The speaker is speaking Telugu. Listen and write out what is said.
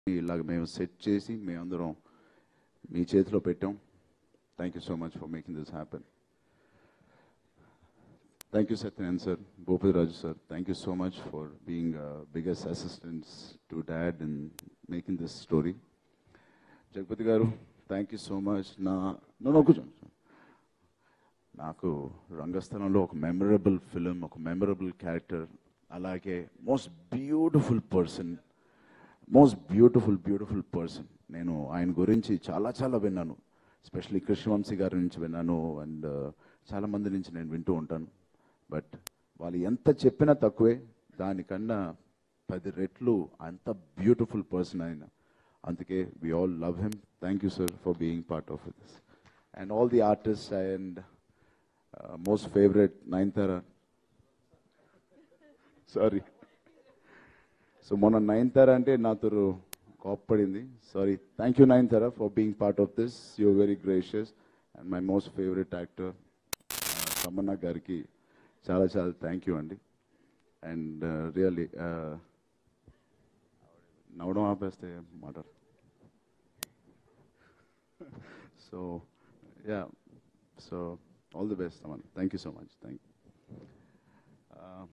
ఇలాగ మేము సెట్ చేసి మేమందరం మీ చేతిలో పెట్టాం thank you so much for making this happen thank you Satyanarayana sir Bhupathi Raju sir thank you so much for being biggest assistants to dad in making this story Jagapathi garu thank you so much నా నన్ను కూర్చోండి నాకు రంగస్థలంలో ఒక మెమరబుల్ ఫిలిం ఒక మెమరబుల్ క్యారెక్టర్ అలాగే most beautiful person most beautiful beautiful person నేను ఆయన గురించి చాలా చాలా విన్నాను ఎస్పెషలీ కృష్ణవంశీ గారి నుంచి విన్నాను అండ్ చాలా మంది నుంచి నేను వింటూ ఉంటాను బట్ వాళ్ళు ఎంత చెప్పినా తక్కువే దానికన్నా పది రెట్లు అంత బ్యూటిఫుల్ పర్సన్ ఆయన అందుకే we all love him thank you sir for being part of this and all the artist and most favourite Nayanthara sorry so మొన్న నయన్తారా అంటే నాతో కోప్పడింది sorry thank you Nayanthara for being part of this you very gracious and my most favourite actor Tamannaah గారికి చాలా చాలా థ్యాంక్ యూ అండి అండ్ రియల్లీ నవ్వడం ఆపేస్తే మాట so ya so all the best Taman thank you so much thank